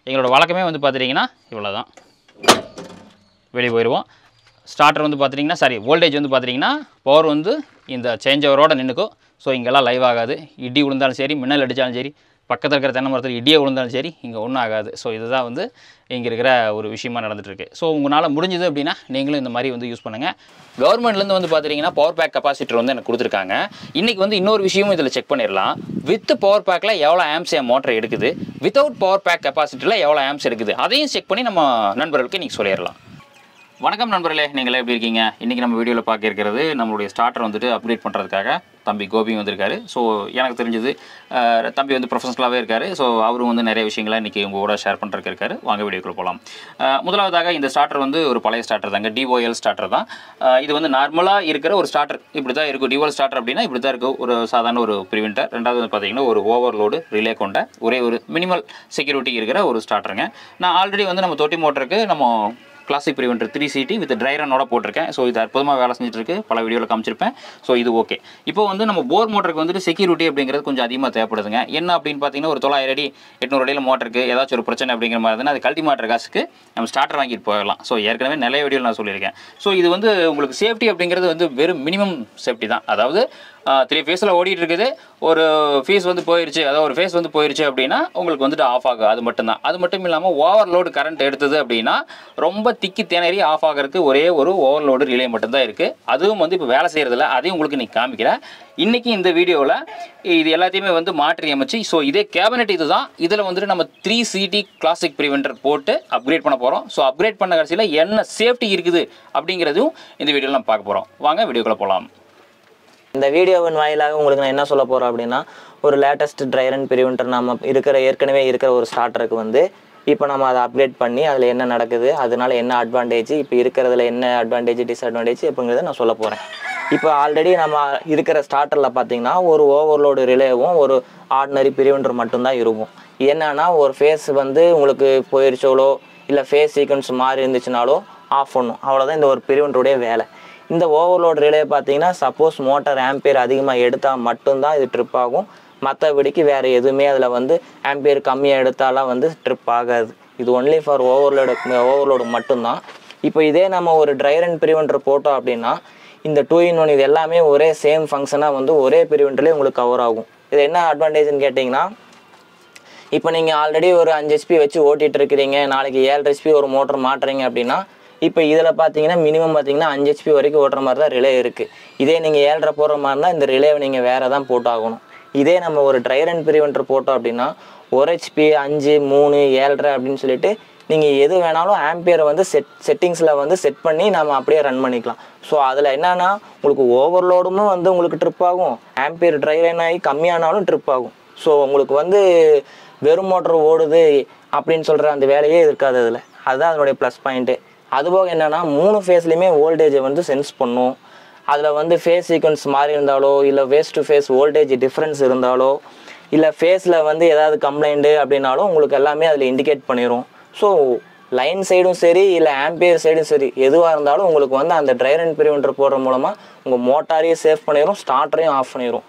எங்களோட வழக்கமே வந்து பார்த்துட்டிங்கன்னா இவ்வளோ தான் வெளியே போயிடுவோம் ஸ்டார்டர் வந்து பார்த்துட்டிங்கன்னா சாரி வோல்டேஜ் வந்து பார்த்துட்டிங்கன்னா பவர் வந்து இந்த சேஞ்ச் ஓவரோட நின்றுக்கும் ஸோ இங்கெல்லாம் லைவ் ஆகாது இடி விழுந்தாலும் சரி மின்னல் அடித்தாலும் சரி பக்கத்தில் இருக்கிற தென்னை மரத்தில் இடியே விழுந்தாலும் சரி இங்கே ஒன்றும் ஆகாது ஸோ இதுதான் வந்து இங்கே இருக்கிற ஒரு விஷயமா நடந்துட்டு இருக்கு ஸோ உங்களால் முடிஞ்சது அப்படின்னா நீங்களும் இந்த மாதிரி வந்து யூஸ் பண்ணுங்கள் கவர்மெண்ட்லேருந்து வந்து பார்த்துட்டிங்கன்னா பவர் பேக் கெப்பாசிட்டர் வந்து எனக்கு கொடுத்துருக்காங்க இன்றைக்கி வந்து இன்னொரு விஷயமும் இதில் செக் பண்ணிடலாம் வித் பவர் பேக்கில் எவ்வளோ ஆம்ஸ் என் மோட்டர் எடுக்குது வித்தவுட் பவர் பேக் கெப்பாசிட்டியில் எவ்வளோ ஆம்ஸ் எடுக்குது அதையும் செக் பண்ணி நம்ம நண்பர்களுக்கு இன்றைக்கி சொல்லிடலாம் வணக்கம் நண்பர்களே நீங்களே எப்படி இருக்கீங்க இன்றைக்கி நம்ம வீடியோவில் பார்க்க இருக்கிறது நம்மளுடைய ஸ்டார்டர் வந்துட்டு அப்டேட் பண்ணுறதுக்காக தம்பி கோபி வந்திருக்காரு ஸோ எனக்கு தெரிஞ்சது அஹ், தம்பி வந்து ப்ரொஃபஷனலாகவே இருக்காரு ஸோ அவரும் வந்து நிறைய விஷயங்களை இன்றைக்கி உங்கள் கூட ஷேர் பண்ணுறதுக்கு இருக்காரு வாங்க வீடியோக்குள்ள போகலாம் அஹ், முதலாவதாக இந்த ஸ்டார்டர் வந்து ஒரு பழைய ஸ்டார்டர் தாங்க டிஓஎல் ஸ்டார்டர் தான் அஹ், இது வந்து நார்மலாக இருக்கிற ஒரு ஸ்டார்டர் இப்படி தான் இருக்கும் டிஓஎல் ஸ்டார்டர் அப்படின்னா இப்படி தான் இருக்கும் ஒரு சாதாரண ஒரு ப்ரிவென்டர் ரெண்டாவது வந்து பார்த்தீங்கன்னா ஒரு ஓவர்லோடு ரிலே கொண்ட ஒரே ஒரு மினிமல் செக்யூரிட்டி இருக்கிற ஒரு ஸ்டார்டருங்க நான் ஆல்ரெடி வந்து நம்ம தொட்டி மோட்டருக்கு நம்ம classic preventer three CT with ட்ரைரனோட போட்டிருக்கேன் ஸோ இது அற்புதமாக வேலை செஞ்சுட்டு இருக்கு பல வீடியோவில் காமிச்சிருப்பேன் ஸோ இது ஓகே இப்போ வந்து நம்ம போர் மோட்டருக்கு வந்துட்டு செக்யூரிட்டி அப்படிங்கிறது கொஞ்சம் அதிகமாக தேவைப்படுதுங்க என்ன அப்படின்னு பார்த்தீங்கன்னா ஒரு தொள்ளாயிரம் அடி எட்நூறு அடியில் மோட்டருக்கு ஏதாச்சும் ஒரு பிரச்சனை அப்படிங்கிற மாதிரி இருந்தால் அது கல்ட்டி மாட்டுற காசுக்கு நம்ம ஸ்டார்டர் வாங்கிட்டு போயிடலாம் ஸோ ஏற்கனவே நிறைய வீடியோவில் நான் சொல்லியிருக்கேன் ஸோ இது வந்து உங்களுக்கு சேஃப்டி அப்படிங்கிறது வந்து வெறும் மினிமம் சேஃப்டி தான் அதாவது த்ரீ ஃபேஸில் ஓடிட்டு இருக்குது ஒரு ஃபீஸ் வந்து போயிருச்சு அதாவது ஒரு ஃபேஸ் வந்து போயிருச்சு அப்படின்னா உங்களுக்கு வந்துட்டு ஆஃப் ஆகும் அது மட்டும்தான் அது மட்டும் இல்லாமல் ஓவர்லோடு கரண்ட் எடுத்தது அப்படின்னா ரொம்ப திக்கி திணறி ஆஃப் ஆகிறதுக்கு ஒரே ஒரு ஓவர்லோடு ரிலே மட்டும்தான் இருக்குது அதுவும் வந்து இப்போ வேலை செய்கிறதில்ல அதையும் உங்களுக்கு இன்னைக்கு காமிக்கிறேன் இன்றைக்கி இந்த வீடியோவில் இது எல்லாத்தையுமே வந்து மாற்றி அமைச்சு ஸோ இதே கேபினெட் இது தான் இதில் வந்துட்டு நம்ம த்ரீ சிடி கிளாசிக் ப்ரிவென்டர் போட்டு அப்கிரேட் பண்ண போகிறோம் ஸோ அப்கிரேட் பண்ண கடைசியில் என்ன சேஃப்டி இருக்குது அப்படிங்கிறதும் இந்த வீடியோவில் நம்ம பார்க்க போகிறோம் வாங்க வீடியோக்குள்ளே போகலாம் இந்த வீடியோவின் வாயிலாக உங்களுக்கு நான் என்ன சொல்ல போகிறேன் அப்படின்னா ஒரு லேட்டஸ்ட் ட்ரைரன் பிரிவென்டர் நம்ம இருக்கிற ஏற்கனவே இருக்கிற ஒரு ஸ்டார்டருக்கு வந்து இப்போ நம்ம அதை அப்கிரேட் பண்ணி அதில் என்ன நடக்குது அதனால என்ன அட்வான்டேஜ் இப்போ இருக்கிறதுல என்ன அட்வான்டேஜ் டிஸ்அட்வான்டேஜ் அப்படிங்கிறத நான் சொல்ல போகிறேன் இப்போ ஆல்ரெடி நம்ம இருக்கிற ஸ்டார்டரில் பார்த்தீங்கன்னா ஒரு ஓவர்லோடு ரிலேவும் ஒரு ஆர்டினரி பிரிவென்டர் மட்டும்தான் இருக்கும் என்னன்னா ஒரு ஃபேஸ் வந்து உங்களுக்கு போயிருச்சோலோ இல்லை ஃபேஸ் சீக்வன்ஸ் மாறி இருந்துச்சுனாலோ ஆஃப் பண்ணும் அவ்வளோதான் இந்த ஒரு பிரிவென்டருடைய வேலை இந்த ஓவர்லோட் ரிலே பார்த்தீங்கன்னா சப்போஸ் மோட்டார் ஆம்பியர் அதிகமாக எடுத்தால் மட்டும்தான் இது ட்ரிப் ஆகும் மற்றபடிக்கு வேறு எதுவுமே அதில் வந்து ஆம்பியர் கம்மியாக எடுத்தாலாம் வந்து ட்ரிப் ஆகாது இது ஒன்லி ஃபார் ஓவர்லோடு ஓவர்லோடு மட்டும்தான் இப்போ இதே நம்ம ஒரு ட்ரைரன் பிரிவென்டர் போட்டோம் அப்படின்னா இந்த டூ இன் ஒன் இது எல்லாமே ஒரே சேம் ஃபங்க்ஷனாக வந்து ஒரே பிரிவென்டர்லேயே உங்களுக்கு கவர் ஆகும் இது என்ன அட்வான்டேஜ்னு கேட்டிங்கன்னா இப்போ நீங்கள் ஆல்ரெடி ஒரு அஞ்சு ஹெச்பி வச்சு ஓட்டிகிட்டு இருக்கிறீங்க நாளைக்கு ஏழு ஹெச்பி ஒரு மோட்டர் மாட்டுறீங்க அப்படின்னா இப்போ இதில் பார்த்தீங்கன்னா மினிமம் பார்த்தீங்கன்னா அஞ்சு ஹெச்பி வரைக்கும் ஓட்டுற மாதிரி தான் ரிலே இருக்குது இதே நீங்கள் ஏழரை போடுற மாதிரி இருந்தால் இந்த ரிலேவை நீங்கள் வேறு தான் போட்டாகணும் இதே நம்ம ஒரு ட்ரைரன் பிரிவென்டர் போட்டோம் அப்படின்னா ஒரு ஹெச்பி அஞ்சு மூணு ஏழரை அப்படின்னு சொல்லிட்டு நீங்கள் எது வேணாலும் ஆம்பியரை வந்து செட் செட்டிங்ஸில் வந்து செட் பண்ணி நம்ம அப்படியே ரன் பண்ணிக்கலாம் ஸோ அதில் என்னன்னா உங்களுக்கு ஓவர்லோடும் வந்து உங்களுக்கு ட்ரிப் ஆகும் ஆம்பியர் ட்ரைரன் ஆகி கம்மியானாலும் ட்ரிப் ஆகும் ஸோ உங்களுக்கு வந்து வெறும் மோட்டர் ஓடுது அப்படின்னு சொல்கிற அந்த வேலையே இருக்காது அதில் அதுதான் அதனுடைய ப்ளஸ் பாயிண்ட்டு அதுபோக என்னென்னா மூணு ஃபேஸ்லையுமே வோல்டேஜை வந்து சென்ஸ் பண்ணும் அதில் வந்து ஃபேஸ் சீக்வன்ஸ் மாறி இருந்தாலோ இல்லை phase to phase voltage difference இருந்தாலோ இல்லை ஃபேஸில் வந்து ஏதாவது கம்ப்ளைண்ட்டு அப்படின்னாலும் உங்களுக்கு எல்லாமே அதில் இண்டிகேட் பண்ணிடும் ஸோ லைன் சைடும் சரி இல்லை ஆம்பியர் சைடும் சரி எதுவாக இருந்தாலும் உங்களுக்கு வந்து அந்த ட்ரைரன் பிரிவென்டர் போடுற மூலமாக உங்கள் மோட்டாரையும் சேவ் பண்ணிடும் ஸ்டார்டரையும் ஆஃப் பண்ணிடும்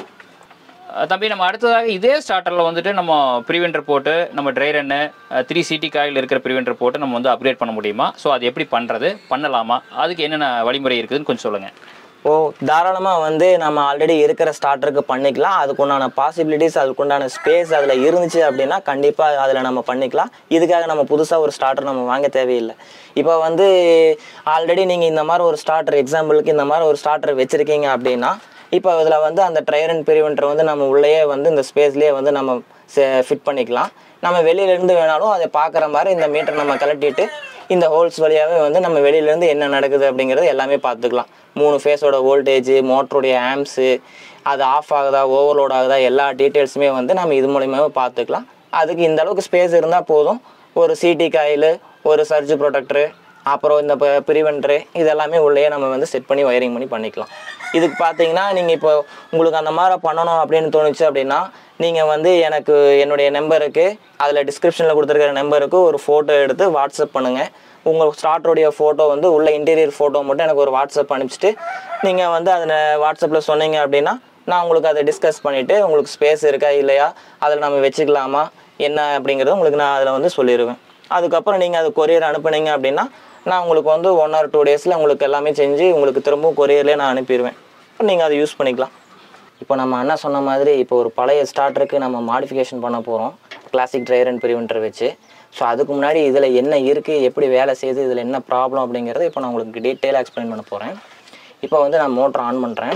அஹ் தம்பி நம்ம அடுத்ததாக இதே ஸ்டார்டரில் வந்துட்டு நம்ம ப்ரிவென்டர் போட்டு நம்ம ட்ரைரன்னு த்ரீ சிடி காயில் இருக்கிற ப்ரிவென்டர் போட்டு நம்ம வந்து அப்கிரேட் பண்ண முடியுமா ஸோ அது எப்படி பண்ணுறது பண்ணலாமா அதுக்கு என்னென்ன வழிமுறை இருக்குதுன்னு கொஞ்சம் சொல்லுங்கள் ஓ தாராளமாக வந்து நம்ம ஆல்ரெடி இருக்கிற ஸ்டார்டருக்கு பண்ணிக்கலாம் அதுக்குண்டான பாசிபிலிட்டிஸ் அதுக்குண்டான ஸ்பேஸ் அதில் இருந்துச்சு அப்படின்னா கண்டிப்பாக அதில் நம்ம பண்ணிக்கலாம் இதுக்காக நம்ம புதுசாக ஒரு ஸ்டார்டர் நம்ம வாங்க தேவையில்லை இப்போ வந்து ஆல்ரெடி நீங்கள் இந்த மாதிரி ஒரு ஸ்டார்டர் எக்ஸாம்பிளுக்கு இந்த மாதிரி ஒரு ஸ்டார்டர் வச்சுருக்கீங்க அப்படின்னா இப்போ இதில் வந்து அந்த ட்ரைரன் பிரிவென்டர் வந்து நம்ம உள்ளேயே வந்து இந்த ஸ்பேஸ்லேயே வந்து நம்ம ஃபிட் பண்ணிக்கலாம் நம்ம வெளியிலேருந்து வேணாலும் அதை பார்க்குற மாதிரி இந்த மீட்டர் நம்ம கலட்டிட்டு இந்த ஹோல்ஸ் வழியாகவே வந்து நம்ம வெளியிலேருந்து என்ன நடக்குது அப்படிங்கிறது எல்லாமே பார்த்துக்கலாம் மூணு ஃபேஸோட வோல்டேஜ் மோட்டருடைய ஆம்ஸு அது ஆஃப் ஆகுதா ஓவர்லோட் ஆகுதா எல்லா டீட்டெயில்ஸுமே வந்து நம்ம இது மூலியமாகவே பார்த்துக்கலாம் அதுக்கு இந்த அளவுக்கு ஸ்பேஸ் இருந்தால் போதும் ஒரு சிடி காயில் ஒரு சர்ஜ் ப்ரொடக்டரு அப்புறம் இந்த ப்ரிவென்டரு இதெல்லாமே உள்ளேயே நம்ம வந்து செட் பண்ணி ஒயரிங் பண்ணி பண்ணிக்கலாம் இதுக்கு பார்த்தீங்கன்னா நீங்கள் இப்போ உங்களுக்கு அந்த மாதிரி பண்ணணும் அப்படின்னு தோணுச்சு அப்படின்னா நீங்கள் வந்து எனக்கு என்னுடைய நம்பருக்கு அதில் டிஸ்கிரிப்ஷனில் கொடுத்துருக்கிற நம்பருக்கு ஒரு ஃபோட்டோ எடுத்து வாட்ஸ்அப் பண்ணுங்கள் உங்கள் ஸ்டார்டருடைய ஃபோட்டோ வந்து உள்ள இன்டீரியர் ஃபோட்டோ மட்டும் எனக்கு ஒரு வாட்ஸ்அப் அனுப்பிச்சிட்டு நீங்கள் வந்து அதில் வாட்ஸ்அப்பில் சொன்னீங்க அப்படின்னா நான் உங்களுக்கு அதை டிஸ்கஸ் பண்ணிவிட்டு உங்களுக்கு ஸ்பேஸ் இருக்கா இல்லையா அதில் நம்ம வச்சுக்கலாமா என்ன அப்படிங்கிறத உங்களுக்கு நான் அதில் வந்து சொல்லிடுவேன் அதுக்கப்புறம் நீங்கள் அது கொரியர் அனுப்புனீங்க அப்படின்னா நான் உங்களுக்கு வந்து ஒன் ஆர் டூ டேஸில் உங்களுக்கு எல்லாமே செஞ்சு உங்களுக்கு திரும்பவும் கொரியர்லேயே நான் அனுப்பிடுவேன் நீங்கள் அதை யூஸ் பண்ணிக்கலாம் இப்போ நம்ம அண்ணா சொன்ன மாதிரி இப்போ ஒரு பழைய ஸ்டார்டருக்கு நம்ம மாடிஃபிகேஷன் பண்ண போகிறோம் கிளாசிக் ட்ரையர் அண்ட் ப்ரிவென்டர் வச்சு ஸோ அதுக்கு முன்னாடி இதில் என்ன இருக்குது எப்படி வேலை செய்யுது இதில் என்ன ப்ராப்ளம் அப்படிங்கிறத இப்போ நான் உங்களுக்கு டீட்டெயிலாக எக்ஸ்பிளைன் பண்ண போகிறேன் இப்போ வந்து நான் மோட்டர் ஆன் பண்ணுறேன்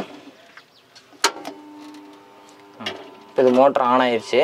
இப்போ இது மோட்டர் ஆன் ஆயிடுச்சு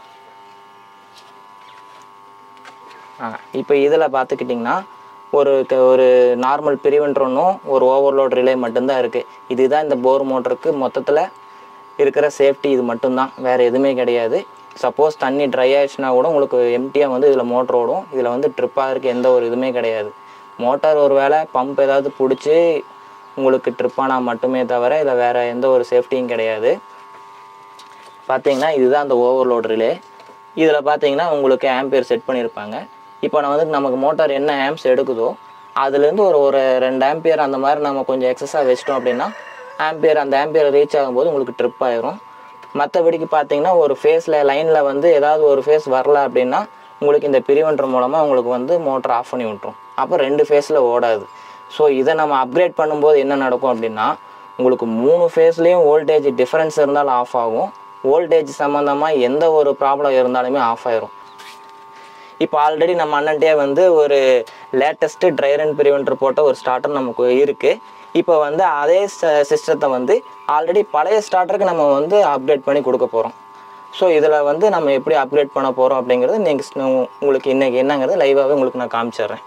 ஆ இப்போ இதில் பார்த்துக்கிட்டிங்கன்னா ஒரு க- ஒரு நார்மல் பிரிவென்டர் ஒன்றும் ஒரு ஓவர்லோட் ரிலே மட்டும்தான் இருக்குது இதுதான் இந்த போர் மோட்டருக்கு மொத்தத்தில் இருக்கிற சேஃப்டி இது மட்டும்தான் வேறு எதுவுமே கிடையாது சப்போஸ் தண்ணி ட்ரை ஆயிடுச்சுன்னா கூட உங்களுக்கு எம்டியாக வந்து இதில் மோட்டர் ஓடும் இதில் வந்து ட்ரிப் ஆகிறதுக்கு எந்த ஒரு இதுவுமே கிடையாது மோட்டார் ஒரு வேளை பம்ப் ஏதாவது பிடிச்சி உங்களுக்கு ட்ரிப் ஆனால் மட்டுமே தவிர இதில் வேறு எந்த ஒரு சேஃப்டியும் கிடையாது பார்த்தீங்கன்னா இதுதான் அந்த ஓவர்லோட் ரிலே இதில் பார்த்தீங்கன்னா உங்களுக்கு ஆம்பியர் செட் பண்ணியிருப்பாங்க இப்போ நான் வந்து நமக்கு மோட்டார் என்ன ஆம்ஸ் எடுக்குதோ அதுலேருந்து ஒரு ஒரு ரெண்டு ஆம்பியர் அந்த மாதிரி நம்ம கொஞ்சம் எக்ஸஸாக வச்சிட்டோம் அப்படின்னா ஆம்பியர் அந்த ஆம்பியர் ரீச் ஆகும்போது உங்களுக்கு ட்ரிப் ஆயிரும் மற்றபடிக்கு பார்த்தீங்கன்னா ஒரு ஃபேஸில் லைனில் வந்து ஏதாவது ஒரு ஃபேஸ் வரல அப்படின்னா உங்களுக்கு இந்த பிரிவென்டர் மூலமாக உங்களுக்கு வந்து மோட்டர் ஆஃப் பண்ணி விட்ரும் அப்போ ரெண்டு ஃபேஸில் ஓடாது ஸோ இதை நம்ம அப்கிரேட் பண்ணும்போது என்ன நடக்கும் அப்படின்னா உங்களுக்கு மூணு ஃபேஸ்லேயும் வோல்டேஜ் டிஃப்ரென்ஸ் இருந்தாலும் ஆஃப் ஆகும் வோல்டேஜ் சம்மந்தமாக எந்த ஒரு ப்ராப்ளம் இருந்தாலுமே ஆஃப் ஆயிரும் இப்போ ஆல்ரெடி நம்ம அண்ணன்ட்டே வந்து ஒரு லேட்டஸ்ட்டு ட்ரையர் அண்ட் ப்ரிவென்டர் போட்ட ஒரு ஸ்டார்டர் நமக்கு இருக்குது இப்போ வந்து அதே சிஸ்டத்தை வந்து ஆல்ரெடி பழைய ஸ்டார்டருக்கு நம்ம வந்து அப்டேட் பண்ணி கொடுக்க போகிறோம் ஸோ இதில் வந்து நம்ம எப்படி அப்கிரேட் பண்ண போகிறோம் அப்படிங்கிறது நெக்ஸ்ட் உங்களுக்கு இன்னைக்கு என்னங்கிறது லைவாகவே உங்களுக்கு நான் காமிச்சிடுறேன்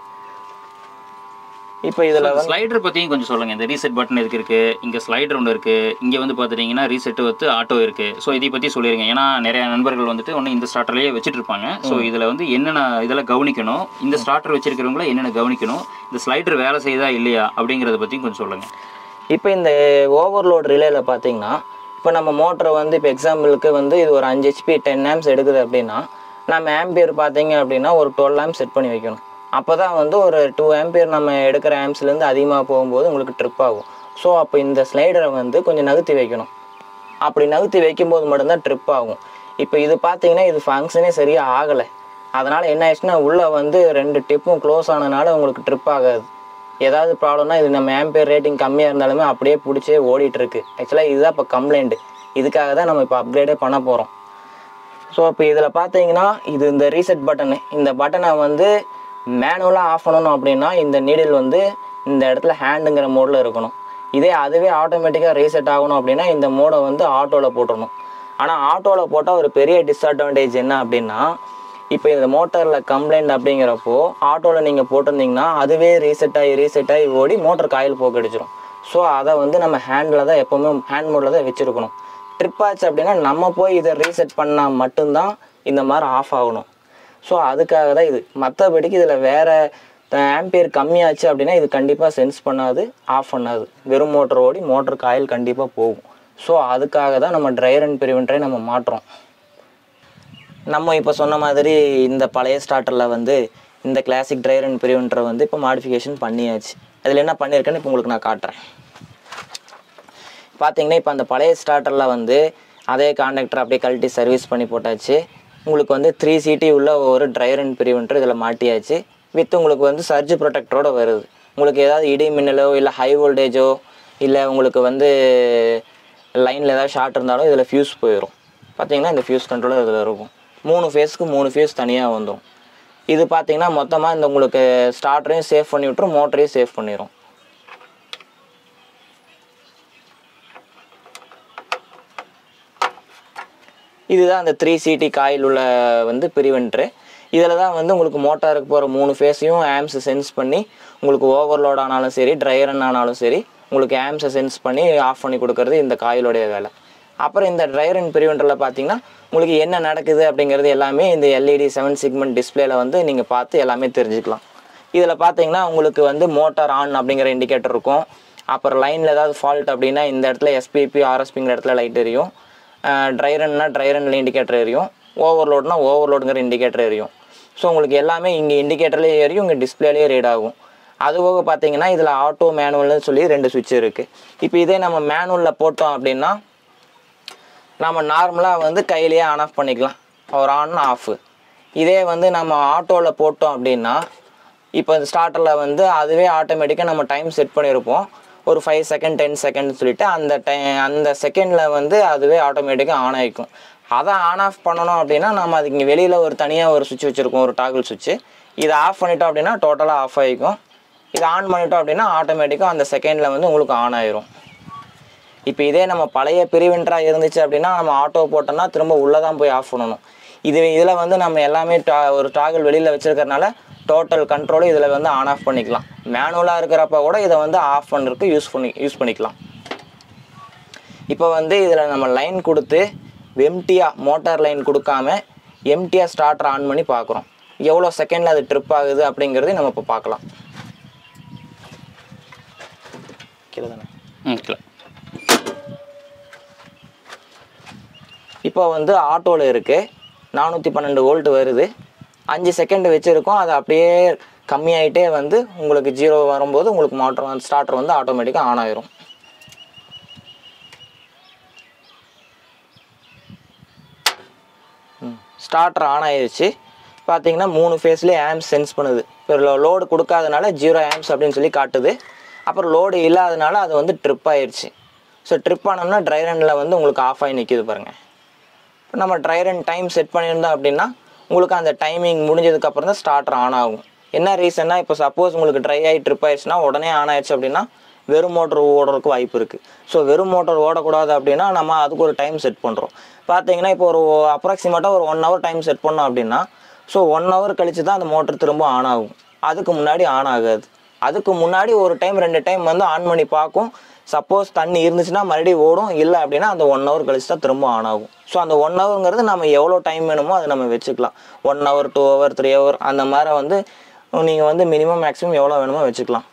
இப்போ இதில் வந்து ஸ்லைடர் பற்றியும் கொஞ்சம் சொல்லுங்கள் இந்த ரீசெட் பட்டன் எதுக்கு இருக்குது இங்கே ஸ்லைடர் ஒன்று இருக்குது இங்கே வந்து பார்த்துட்டிங்கன்னா ரீசெட் வந்து ஆட்டோ இருக்குது ஸோ இதை பற்றி சொல்லிடுங்க ஏன்னா நிறைய நண்பர்கள் வந்துட்டு ஒன்று இந்த ஸ்டார்டர்லேயே வச்சுட்டு இருப்பாங்க ஸோ இதில் வந்து என்னென்ன இதெல்லாம் கவனிக்கணும் இந்த ஸ்டார்டர் வச்சிருக்கிறவங்கள என்னென்ன கவனிக்கணும் இந்த ஸ்லைடர் வேலை செய்யுதா இல்லையா அப்படிங்கிறத பற்றியும் கொஞ்சம் சொல்லுங்கள் இப்போ இந்த ஓவர்லோட் ரிலேல பார்த்தீங்கன்னா இப்போ நம்ம மோட்டரை வந்து இப்போ எக்ஸாம்பிளுக்கு வந்து இது ஒரு அஞ்சு ஹெச்பி டென் ஆம்ஸ் எடுக்குது அப்படின்னா நம்ம ஆம்பியர் பார்த்தீங்க அப்படின்னா ஒரு டுவெல் ஆம்ஸ் செட் பண்ணி வைக்கணும் அப்போ தான் வந்து ஒரு டூ ஆம்பியர் நம்ம எடுக்கிற ஆம்ஸ்லேருந்து அதிகமாக போகும்போது உங்களுக்கு ட்ரிப் ஆகும் ஸோ அப்போ இந்த ஸ்லைடரை வந்து கொஞ்சம் நகர்த்தி வைக்கணும் அப்படி நகர்த்தி வைக்கும்போது மட்டும்தான் ட்ரிப் ஆகும் இப்போ இது பார்த்தீங்கன்னா இது ஃபங்க்ஷனே சரியாக ஆகலை அதனால் என்ன ஆயிடுச்சுன்னா உள்ளே வந்து ரெண்டு டிப்பும் க்ளோஸ் ஆனதுனால உங்களுக்கு ட்ரிப் ஆகாது ஏதாவது ப்ராப்ளம்னா இது நம்ம ஆம்பியர் ரேட்டிங் கம்மியாக இருந்தாலுமே அப்படியே பிடிச்சே ஓடிட்டு இருக்கு ஆக்சுவலாக இதுதான் இப்போ கம்ப்ளைண்ட் இதுக்காக தான் நம்ம இப்போ அப்கிரேடே பண்ண போகிறோம் ஸோ இப்போ இதில் பார்த்தீங்கன்னா இது இந்த ரீசெட் பட்டனு இந்த பட்டனை வந்து மேனுவலாக ஆஃப் பண்ணணும் அப்படின்னா இந்த நீடில் வந்து இந்த இடத்துல ஹேண்டுங்கிற மோடில் இருக்கணும் இதே அதுவே ஆட்டோமேட்டிக்காக ரீசெட் ஆகணும் அப்படின்னா இந்த மோடை வந்து ஆட்டோவில் போட்டுடணும் ஆனால் ஆட்டோவில் போட்டால் ஒரு பெரிய டிஸ்அட்வான்டேஜ் என்ன அப்படின்னா இப்போ இந்த மோட்டரில் கம்ப்ளைண்ட் அப்படிங்கிறப்போ ஆட்டோவில் நீங்கள் போட்டிருந்தீங்கன்னா அதுவே ரீசெட் ஆகி ரீசெட் ஆகி ஓடி மோட்டர் காயில் போக்கடிச்சிடும் ஸோ அதை வந்து நம்ம ஹேண்டில் தான் எப்போவுமே ஹேண்ட் மோடில் தான் வச்சுருக்கணும் ட்ரிப் ஆச்சு அப்படின்னா நம்ம போய் இதை ரீசெட் பண்ணால் மட்டும்தான் இந்த மாதிரி ஆஃப் ஆகணும் ஸோ அதுக்காக தான் இது மற்றபடிக்கு இதில் வேறு ஆம்பியர் கம்மியாச்சு அப்படின்னா இது கண்டிப்பாக சென்ஸ் பண்ணாது ஆஃப் பண்ணாது வெறும் மோட்டர் ஓடி மோட்டர் காயில் கண்டிப்பாக போகும் ஸோ அதுக்காக தான் நம்ம ட்ரையர் அண்ட் பிரிவென்டரை நம்ம மாட்டுறோம் நம்ம இப்போ சொன்ன மாதிரி இந்த பழைய ஸ்டார்டரில் வந்து இந்த கிளாசிக் ட்ரையர் அண்ட் பிரிவென்டரை வந்து இப்போ மாடிஃபிகேஷன் பண்ணியாச்சு அதில் என்ன பண்ணியிருக்கேன்னு இப்போ உங்களுக்கு நான் காட்டுறேன் பார்த்தீங்கன்னா இப்போ அந்த பழைய ஸ்டார்டரில் வந்து அதே கான்டாக்டர் அப்படியே கழட்டி சர்வீஸ் பண்ணி போட்டாச்சு உங்களுக்கு வந்து த்ரீ சிடி உள்ள ஒரு ட்ரையர் அண்ட் பிரிவென்டர் இதில் மாட்டியாச்சு வித் உங்களுக்கு வந்து சர்ஜ் ப்ரொடெக்டரோட வருது உங்களுக்கு ஏதாவது இடி மின்னலோ இல்லை ஹை வோல்டேஜோ இல்லை உங்களுக்கு வந்து லைனில் ஏதாவது ஷார்ட் இருந்தாலும் இதில் ஃபியூஸ் போயிடும் பார்த்தீங்கன்னா இந்த ஃபியூஸ் கண்ட்ரோலர் இதில் இருக்கும் மூணு ஃபேஸ்க்கு மூணு ஃபியூஸ் தனியாக வந்துடும் இது பார்த்தீங்கன்னா மொத்தமாக இந்த உங்களுக்கு ஸ்டார்டரையும் சேவ் பண்ணி விட்டுரும் மோட்டரையும் சேவ் பண்ணிடும் இதுதான் அந்த த்ரீ சிடி காயில் உள்ள வந்து பிரிவென்ட்ரு இதில் தான் வந்து உங்களுக்கு மோட்டாருக்கு போகிற மூணு ஃபேஸையும் ஆம்ஸ் சென்ஸ் பண்ணி உங்களுக்கு ஓவர்லோட் ஆனாலும் சரி ட்ரையரன் ஆனாலும் சரி உங்களுக்கு ஆம்ஸை சென்ஸ் பண்ணி ஆஃப் பண்ணி கொடுக்கறது இந்த காயிலுடைய வேலை அப்புறம் இந்த ட்ரையர் அண்ட் பிரிவென்டரில் பார்த்தீங்கன்னா உங்களுக்கு என்ன நடக்குது அப்படிங்கிறது எல்லாமே இந்த எல்இடி செவன் சிக்மெண்ட் டிஸ்பிளேல வந்து நீங்கள் பார்த்து எல்லாமே தெரிஞ்சுக்கலாம் இதில் பார்த்தீங்கன்னா உங்களுக்கு வந்து மோட்டார் ஆன் அப்படிங்கிற இண்டிகேட்டர் இருக்கும் அப்புறம் லைனில் ஏதாவது ஃபால்ட் அப்படின்னா இந்த இடத்துல எஸ்பிபி ஆர்எஸ்பிங்கிற இடத்துல லைட் எரியும் ட்ரைரன்னா ட்ரைரனில் இண்டிகேட்டர் எரியும் ஓவர்லோட்னா ஓவர்லோடுங்கிற இண்டிகேட்டர் எரியும் ஸோ உங்களுக்கு எல்லாமே இங்கே இண்டிகேட்டர்லேயே எரியும் இங்கே டிஸ்பிளேலேயே ரீட் ஆகும் அது போக பார்த்தீங்கன்னா இதில் ஆட்டோ மேனுவல்னு சொல்லி ரெண்டு சுவிட்ச் இருக்குது இப்போ இதே நம்ம மேனுவலில் போட்டோம் அப்படின்னா நம்ம நார்மலாக வந்து கையிலேயே ஆன் ஆஃப் பண்ணிக்கலாம் ஒரு ஆன் ஆஃப் இதே வந்து நம்ம ஆட்டோவில் போட்டோம் அப்படின்னா இப்போ இந்த ஸ்டார்டரில் வந்து அதுவே ஆட்டோமேட்டிக்காக நம்ம டைம் செட் பண்ணியிருப்போம் ஒரு ஃபைவ் செகண்ட் டென் செகண்ட் சொல்லிட்டு அந்த டை அந்த செகண்டில் வந்து அதுவே ஆட்டோமேட்டிக்காக ஆன் ஆகிக்கும் அதை ஆன் ஆஃப் பண்ணணும் அப்படின்னா நம்ம அதுக்கு இங்கே வெளியில் ஒரு தனியாக ஒரு சுவிட்ச் வச்சுருக்கோம் ஒரு டாகிள் சுவிட்சு இதை ஆஃப் பண்ணிட்டோம் அப்படின்னா டோட்டலாக ஆஃப் ஆகிக்கும் இதை ஆன் பண்ணிட்டோம் அப்படின்னா ஆட்டோமேட்டிக்காக அந்த செகண்டில் வந்து உங்களுக்கு ஆன் ஆயிரும் இப்போ இதே நம்ம பழைய பிரிவின்ட்ராக இருந்துச்சு அப்படின்னா நம்ம ஆட்டோ போட்டோம்னா திரும்ப உள்ளே தான் போய் ஆஃப் பண்ணணும் இது இதில் வந்து நம்ம எல்லாமே டா ஒரு டாகல் வெளியில் வச்சுருக்கறனால டோட்டல் கண்ட்ரோலும் இதில் வந்து ஆன் ஆஃப் பண்ணிக்கலாம் மேனுவலாக இருக்கிறப்ப கூட இதை வந்து ஆஃப் பண்ணுறதுக்கு யூஸ் பண்ணி யூஸ் பண்ணிக்கலாம் இப்போ வந்து இதில் நம்ம லைன் கொடுத்து எம்டியாக மோட்டார் லைன் கொடுக்காம எம்டியாக ஸ்டார்டர் ஆன் பண்ணி பார்க்குறோம் எவ்வளோ செகண்டில் அது ட்ரிப் ஆகுது அப்படிங்கிறதையும் நம்ம இப்போ பார்க்கலாம் கீழே தானே ம் இல்லை இப்போ வந்து ஆட்டோவில் இருக்குது நானூற்றி பன்னெண்டு வோல்ட் வருது அஞ்சு செகண்ட் வச்சுருக்கோம் அது அப்படியே கம்மியாயிட்டே வந்து உங்களுக்கு ஜீரோ வரும்போது உங்களுக்கு மோட்டர் ஸ்டார்டர் வந்து ஆட்டோமேட்டிக்காக ஆன் ஆயிரும் ஸ்டார்டர் ஆன் ஆயிருச்சு பார்த்தீங்கன்னா மூணு ஃபேஸ்லேயே ஆம்ஸ் சென்ஸ் பண்ணுது இப்போ லோடு கொடுக்காதனால ஜீரோ ஆம்ஸ் அப்படின்னு சொல்லி காட்டுது அப்புறம் லோடு இல்லாதனால அது வந்து ட்ரிப் ஆயிருச்சு ஸோ ட்ரிப் ஆனோம்னா ட்ரை ரன்னில் வந்து உங்களுக்கு ஆஃப் ஆகி நிற்கிது பாருங்கள் இப்போ நம்ம ட்ரை ரன் டைம் செட் பண்ணியிருந்தோம் அப்படின்னா உங்களுக்கு அந்த டைமிங் முடிஞ்சதுக்கப்புறம் தான் ஸ்டார்டர் ஆன் ஆகும் என்ன ரீசன்னா இப்போ சப்போஸ் உங்களுக்கு ட்ரை ஆகி ட்ரிப் ஆயிடுச்சுன்னா உடனே ஆன் ஆயிடுச்சு அப்படின்னா வெறும் மோட்டர் ஓடுறதுக்கு வாய்ப்பு இருக்குது ஸோ வெறும் மோட்டர் ஓடக்கூடாது அப்படின்னா நம்ம அதுக்கு ஒரு டைம் செட் பண்ணுறோம் பார்த்தீங்கன்னா இப்போ ஒரு அப்ராக்சிமேட்டாக ஒரு ஒன் ஹவர் டைம் செட் பண்ணோம் அப்படின்னா ஸோ ஒன் ஹவர் கழிச்சு தான் அந்த மோட்டர் திரும்ப ஆன் ஆகும் அதுக்கு முன்னாடி ஆன் ஆகாது அதுக்கு முன்னாடி ஒரு டைம் ரெண்டு டைம் வந்து ஆன் பண்ணி பார்க்கும் சப்போஸ் தண்ணி இருந்துச்சுன்னா மறுபடியும் ஓடும் இல்லை அப்படின்னா அந்த ஒன் ஹவர் கழிச்சு தான் திரும்ப ஆன் ஆகும் ஸோ அந்த ஒன் ஹவருங்கிறது நம்ம எவ்வளோ டைம் வேணுமோ அதை நம்ம வச்சுக்கலாம் one hour two hour three hour அந்த மாதிரி வந்து நீங்கள் வந்து மினிமம் மேக்ஸிமம் எவ்வளோ வேணுமோ வச்சுக்கலாம்